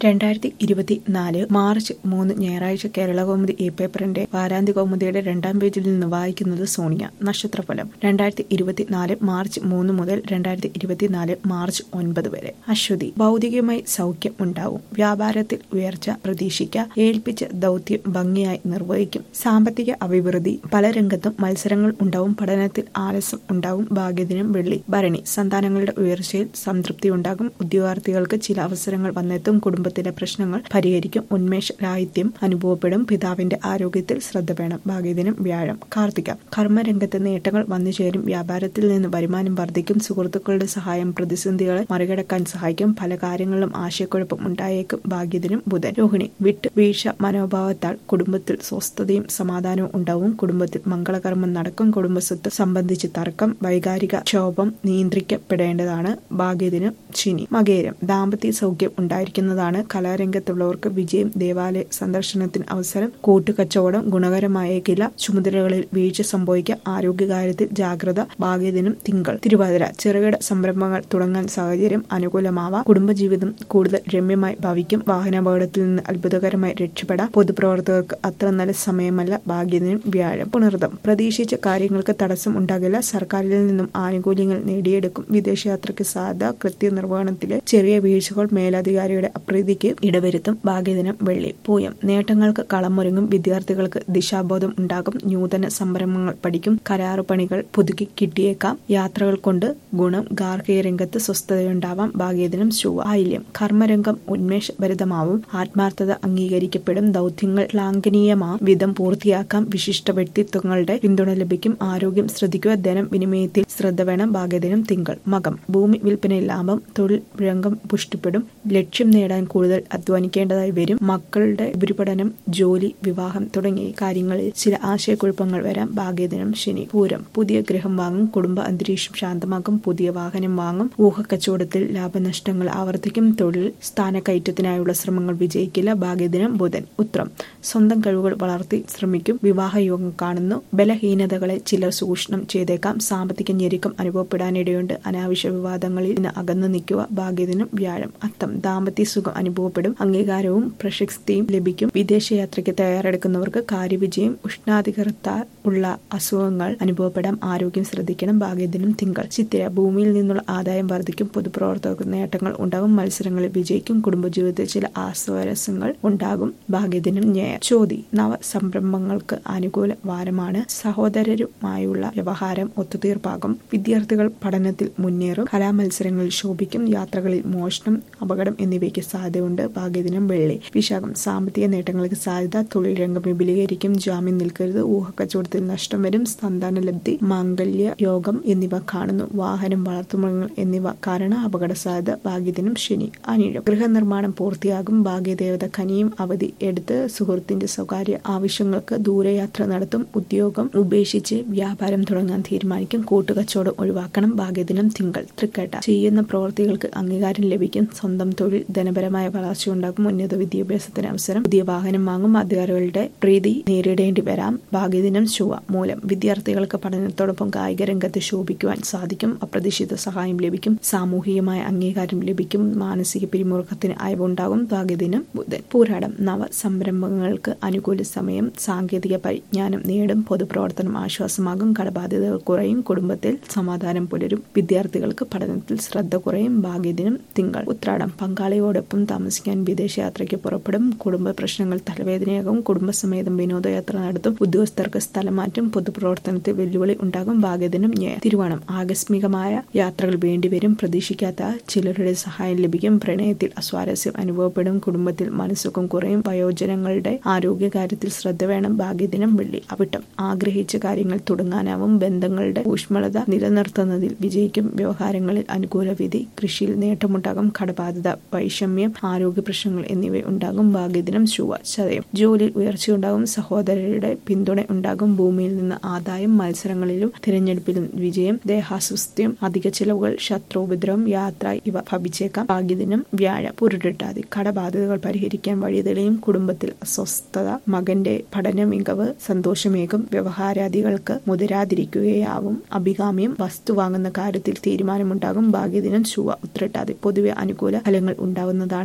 രണ്ടായിരത്തി ഇരുപത്തിനാല് മാർച്ച് മൂന്ന് ഞായറാഴ്ച കേരളകൗമുദി ഈ പേപ്പറിന്റെ വാരാന്ത്യ കൗമുദിയുടെ രണ്ടാം പേജിൽ നിന്ന് വായിക്കുന്നത് സോണിയ നക്ഷത്രഫലം രണ്ടായിരത്തി ഇരുപത്തിനാല് മാർച്ച് മൂന്ന് മുതൽ രണ്ടായിരത്തി ഇരുപത്തിനാല് മാർച്ച് ഒൻപത് വരെ അശ്വതി ഭൗതികമായി സൗഖ്യം ഉണ്ടാവും വ്യാപാരത്തിൽ ഉയർച്ച പ്രതീക്ഷിക്ക ഏൽപ്പിച്ച ദൗത്യം ഭംഗിയായി നിർവഹിക്കും സാമ്പത്തിക അഭിവൃദ്ധി പല രംഗത്തും മത്സരങ്ങൾ ഉണ്ടാവും പഠനത്തിൽ ആലസ്യം ഉണ്ടാവും ഭാഗ്യദിനം വെള്ളി ഭരണി സന്താനങ്ങളുടെ ഉയർച്ചയിൽ സംതൃപ്തി ഉണ്ടാകും ഉദ്യോഗാർത്ഥികൾക്ക് ചില അവസരങ്ങൾ വന്നെത്തും കുടുംബത്തിലെ പ്രശ്നങ്ങൾ പരിഹരിക്കും ഉന്മേഷ രാഹിത്യം അനുഭവപ്പെടും പിതാവിന്റെ ആരോഗ്യത്തിൽ ശ്രദ്ധ വേണം ഭാഗ്യദിനം വ്യാഴം കാർത്തിക കർമ്മരംഗത്ത് നേട്ടങ്ങൾ വന്നു ചേരും വ്യാപാരത്തിൽ നിന്ന് വരുമാനം വർദ്ധിക്കും സുഹൃത്തുക്കളുടെ സഹായം പ്രതിസന്ധികളെ മറികടക്കാൻ സഹായിക്കും പല കാര്യങ്ങളിലും ആശയക്കുഴപ്പം ഉണ്ടായേക്കും ഭാഗ്യദിനം ബുധൻ രോഹിണി വിട്ട് വീഴ്ച മനോഭാവത്താൽ കുടുംബത്തിൽ സ്വസ്ഥതയും സമാധാനവും ഉണ്ടാവും കുടുംബത്തിൽ മംഗളകർമ്മം നടക്കും കുടുംബസ്വത്ത് സംബന്ധിച്ച് തർക്കം വൈകാരിക ക്ഷോഭം നിയന്ത്രിക്കപ്പെടേണ്ടതാണ് ഭാഗ്യദിനം ശനി മകേരം ദാമ്പത്യ സൗഖ്യം ഉണ്ടായിരിക്കുന്നതാണ് കലാരംഗത്തുള്ളവർക്ക് വിജയം ദേവാലയ സന്ദർശനത്തിന് അവസരം കൂട്ടുകച്ചവടം ഗുണകരമായേക്കില്ല ചുമതലകളിൽ വീഴ്ച സംഭവിക്കുക ആരോഗ്യകാര്യത്തിൽ ജാഗ്രത ഭാഗ്യദിനം തിങ്കൾ തിരുവാതിര ചെറുകിട സംരംഭങ്ങൾ തുടങ്ങാൻ സാഹചര്യം അനുകൂലമാവാം കുടുംബജീവിതം കൂടുതൽ രമ്യമായി ഭവിക്കും വാഹനാപകടത്തിൽ നിന്ന് അത്ഭുതകരമായി രക്ഷപ്പെടാം പൊതുപ്രവർത്തകർക്ക് അത്ര നല്ല സമയമല്ല ഭാഗ്യദിനം വ്യാഴം പുണർതം പ്രതീക്ഷിച്ച കാര്യങ്ങൾക്ക് തടസ്സം ഉണ്ടാകില്ല സർക്കാരിൽ നിന്നും ആനുകൂല്യങ്ങൾ നേടിയെടുക്കും വിദേശയാത്രയ്ക്ക് സാധ്യത കൃത്യനിർവഹണത്തിലെ ചെറിയ വീഴ്ചകൾ മേലധികാരിയുടെ അപ്രീതിക്ക് ഇടവരുത്തും ഭാഗ്യദിനം വെള്ളി പൂയം നേട്ടങ്ങൾക്ക് കളമൊരുങ്ങും വിദ്യാർത്ഥികൾക്ക് ദിശാബോധം ഉണ്ടാകും നൂതന സംരംഭങ്ങൾ പഠിക്കും കരാറു പണികൾ പുതുക്കി കിട്ടിയേക്കാം യാത്രകൾ കൊണ്ട് ഗുണം ഗാർഹിക രംഗത്ത് സ്വസ്ഥതയുണ്ടാവാം ഭാഗ്യദിനം ചൊവ്വ ആയില്യം കർമ്മരംഗം ഉന്മേഷഭരിതമാവും ആത്മാർത്ഥത അംഗീകരിക്കപ്പെടും ദൗത്യങ്ങൾ ശ്ലാഘനീയമാ വിധം പൂർത്തിയാക്കാം വിശിഷ്ട വ്യക്തിത്വങ്ങളുടെ പിന്തുണ ലഭിക്കും ആരോഗ്യം ശ്രദ്ധിക്കുക ധനം വിനിമയത്തിൽ ശ്രദ്ധ വേണം ഭാഗ്യദിനം തിങ്കൾ മകം ഭൂമി വിൽപ്പനയിൽ ലാഭം തൊഴിൽ രംഗം പുഷ്ടിപ്പെടും ലക്ഷ്യം നേടാൻ കൂടുതൽ അധ്വാനിക്കേണ്ടതായി വരും മക്കളുടെ ഉപരിപഠനം ജോലി വിവാഹം തുടങ്ങിയ കാര്യങ്ങളിൽ ചില ആശയക്കുഴപ്പങ്ങൾ വരാം ഭാഗ്യദിനം ശനി പൂരം പുതിയ ഗൃഹം വാങ്ങും കുടുംബ അന്തരീക്ഷം ശാന്തമാക്കും പുതിയ വാഹനം വാങ്ങും ഊഹക്കച്ചവടത്തിൽ ലാഭനഷ്ടങ്ങൾ ആവർത്തിക്കും തൊഴിൽ സ്ഥാനക്കയറ്റത്തിനായുള്ള ശ്രമങ്ങൾ വിജയിക്കില്ല ഭാഗ്യദിനം ബുധൻ ഉത്രം സ്വന്തം കഴിവുകൾ വളർത്തി ശ്രമിക്കും വിവാഹയോഗം കാണുന്നു ബലഹീനതകളെ ചിലർ ചൂഷണം ചെയ്തേക്കാം സാമ്പത്തിക ഞെരുക്കം അനുഭവപ്പെടാനിടയുണ്ട് അനാവശ്യ വിവാദങ്ങളിൽ നിന്ന് അകന്നു നിൽക്കുക ഭാഗ്യദിനം വ്യാഴം അത്തം ദാമ്പത്യ സുഖം അനുഭവപ്പെടും അംഗീകാരവും പ്രശസ്തിയും ലഭിക്കും വിദേശയാത്രയ്ക്ക് തയ്യാറെടുക്കുന്നവർക്ക് കാര്യവിജയം ഉഷ്ണാധികൃത്താൽ ഉള്ള അസുഖങ്ങൾ അനുഭവപ്പെടാം ആരോഗ്യം ശ്രദ്ധിക്കണം ഭാഗ്യദിനം തിങ്കൾ ചിത്തിര ഭൂമിയിൽ നിന്നുള്ള ആദായം വർദ്ധിക്കും പൊതുപ്രവർത്തകർക്ക് നേട്ടങ്ങൾ ഉണ്ടാകും മത്സരങ്ങളിൽ വിജയിക്കും കുടുംബജീവിതത്തിൽ ചില ആസ്വാരസ്യങ്ങൾ ഉണ്ടാകും ഭാഗ്യദിനം ഞായർ ചോതി നവ സംരംഭങ്ങൾക്ക് അനുകൂല വാരമാണ് സഹോദരരുമായുള്ള വ്യവഹാരം ഒത്തുതീർപ്പാകും വിദ്യാർത്ഥികൾ പഠനത്തിൽ മുന്നേറും കലാമത്സരങ്ങളിൽ ശോഭിക്കും യാത്രകളിൽ മോഷണം അപകടം എന്നിവയ്ക്ക് സാധ്യതയുണ്ട് ഭാഗ്യദിനം വെള്ളി വിശാഖം സാമ്പത്തിക നേട്ടങ്ങൾക്ക് സാധ്യത തൊഴിൽ രംഗം വിപുലീകരിക്കും ജാമ്യം നിൽക്കരുത് ഊഹക്കച്ചവടത്തിൽ നഷ്ടം വരും സന്താനലബ്ധി മാംഗല്യ യോഗം എന്നിവ കാണുന്നു വാഹനം വളർത്തുമൃഗങ്ങൾ എന്നിവ കാരണം അപകട സാധ്യത ഭാഗ്യദിനം ശനി അനിഴം ഗൃഹനിർമ്മാണം പൂർത്തിയാകും ഭാഗ്യദേവത കനിയും അവധി എടുത്ത് സുഹൃത്തിന്റെ സ്വകാര്യ ആവശ്യങ്ങൾക്ക് ദൂരയാത്ര നടത്തും ഉദ്യോഗം ഉപേക്ഷിച്ച് വ്യാപാരം തുടങ്ങാൻ തീരുമാനിക്കും കൂട്ടുകച്ചവടം ഒഴിവാക്കണം ഭാഗ്യദിനം തിങ്കൾ തൃക്കേട്ട ചെയ്യുന്ന പ്രവൃത്തികൾക്ക് അംഗീകാരം ലഭിക്കും സ്വന്തം തൊഴിൽ ധനപരമായ വളർച്ചയുണ്ടാകും ഉന്നത വിദ്യാഭ്യാസത്തിന് അവസരം പുതിയ വാഹനം വാങ്ങും അധികാരികളുടെ പ്രീതി നേരിടേണ്ടി വരാം ഭാഗ്യദിനം ചൊവ്വ മൂലം വിദ്യാർത്ഥികൾക്ക് പഠനത്തോടൊപ്പം കായിക രംഗത്ത് ശോഭിക്കുവാൻ സാധിക്കും അപ്രതീക്ഷിത സഹായം ലഭിക്കും സാമൂഹികമായ അംഗീകാരം ലഭിക്കും മാനസിക പിരിമുറുക്കത്തിന് അയവുണ്ടാകും ഭാഗ്യദിനം ബുധൻ പൂരാടം നവ സംരംഭങ്ങൾക്ക് അനുകൂല സമയം സാങ്കേതിക പരിജ്ഞാനം നേടും പൊതുപ്രവർത്തനം ആശ്വാസമാകും കടബാധ്യതകൾ കുറയും കുടുംബത്തിൽ സമാധാനം പുലരും വിദ്യാർത്ഥികൾക്ക് പഠനത്തിൽ ശ്രദ്ധ കുറയും ഭാഗ്യദിനം തിങ്കൾ ഉത്രാടം പങ്കാളിയോടൊപ്പം താമസിക്കാൻ വിദേശയാത്രയ്ക്ക് പുറപ്പെടും കുടുംബ പ്രശ്നങ്ങൾ തലവേദനയാകും കുടുംബസമേതം വിനോദയാത്ര നടത്തും ഉദ്യോഗസ്ഥർക്ക് സ്ഥലം മാറ്റും പൊതുപ്രവർത്തനത്തിൽ വെല്ലുവിളി ഉണ്ടാകും ഭാഗ്യദിനം ഞേ തിരുവോണം ആകസ്മികമായ യാത്രകൾ വേണ്ടിവരും പ്രതീക്ഷിക്കാത്ത ചിലരുടെ സഹായം ലഭിക്കും പ്രണയത്തിൽ അസ്വാരസ്യം അനുഭവപ്പെടും കുടുംബത്തിൽ മനസ്സുഖം കുറയും വയോജനങ്ങളുടെ ആരോഗ്യകാര്യത്തിൽ ശ്രദ്ധ വേണം ഭാഗ്യദിനം വെള്ളി അവിട്ടം ആഗ്രഹിച്ച കാര്യങ്ങൾ തുടങ്ങാനാവും ബന്ധങ്ങളുടെ ഊഷ്മളത നിലനിർത്തുന്നതിൽ വിജയിക്കും വ്യവഹാരങ്ങളിൽ അനുകൂല വിധി കൃഷിയിൽ നേട്ടമുണ്ടാകും കടബാധ്യത വൈഷമ്യം ആരോഗ്യ പ്രശ്നങ്ങൾ എന്നിവ ഉണ്ടാകും ഭാഗ്യദിനം ചൊവ്വ ചതയം ജോലിയിൽ ഉയർച്ചയുണ്ടാകും സഹോദരരുടെ പിന്തുണ ഉണ്ടാകും ഭൂമിയിൽ നിന്ന് ആദായം മത്സരങ്ങളിലും തിരഞ്ഞെടുപ്പിലും വിജയം ദേഹാസ്വസ്ഥ്യം അധിക ചിലവുകൾ ശത്രുപദ്രവം യാത്ര ഇവ ഭവിച്ചേക്കാം ഭാഗ്യദിനം വ്യാഴം പുരുട്ടിട്ടാതി കടബാധ്യതകൾ പരിഹരിക്കാൻ വഴി തെളിയും കുടുംബത്തിൽ അസ്വസ്ഥത മകന്റെ പഠന മികവ് സന്തോഷമേകും വ്യവഹാരാദികൾക്ക് മുതിരാതിരിക്കുകയാവും അഭികാമ്യം വസ്തു വാങ്ങുന്ന കാര്യത്തിൽ തീരുമാനമുണ്ടാകും ഭാഗ്യദിനം ചൊവ്വ ഉത്രട്ടാതി പൊതുവെ അനുകൂല ഫലങ്ങൾ ഉണ്ടാവുന്നതാണ്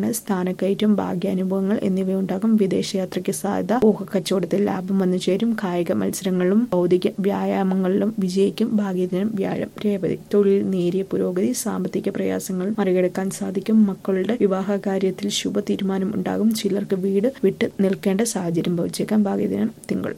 പഠന സ്ഥാനക്കയറ്റം ഭാഗ്യാനുഭവങ്ങൾ എന്നിവയുണ്ടാകും വിദേശയാത്രയ്ക്ക് സാധ്യത ഊഹക്കച്ചവടത്തിൽ ലാഭം വന്നു ചേരും കായിക മത്സരങ്ങളിലും ഭൗതിക വ്യായാമങ്ങളിലും വിജയിക്കും ഭാഗ്യദിനം വ്യാഴം രേവതി തൊഴിൽ നേരിയ പുരോഗതി സാമ്പത്തിക പ്രയാസങ്ങൾ മറികടക്കാൻ സാധിക്കും മക്കളുടെ വിവാഹ കാര്യത്തിൽ ശുഭ തീരുമാനം ഉണ്ടാകും ചിലർക്ക് വീട് വിട്ട് നിൽക്കേണ്ട സാഹചര്യം ഭവിച്ചേക്കാം ഭാഗ്യദിനം തിങ്കൾ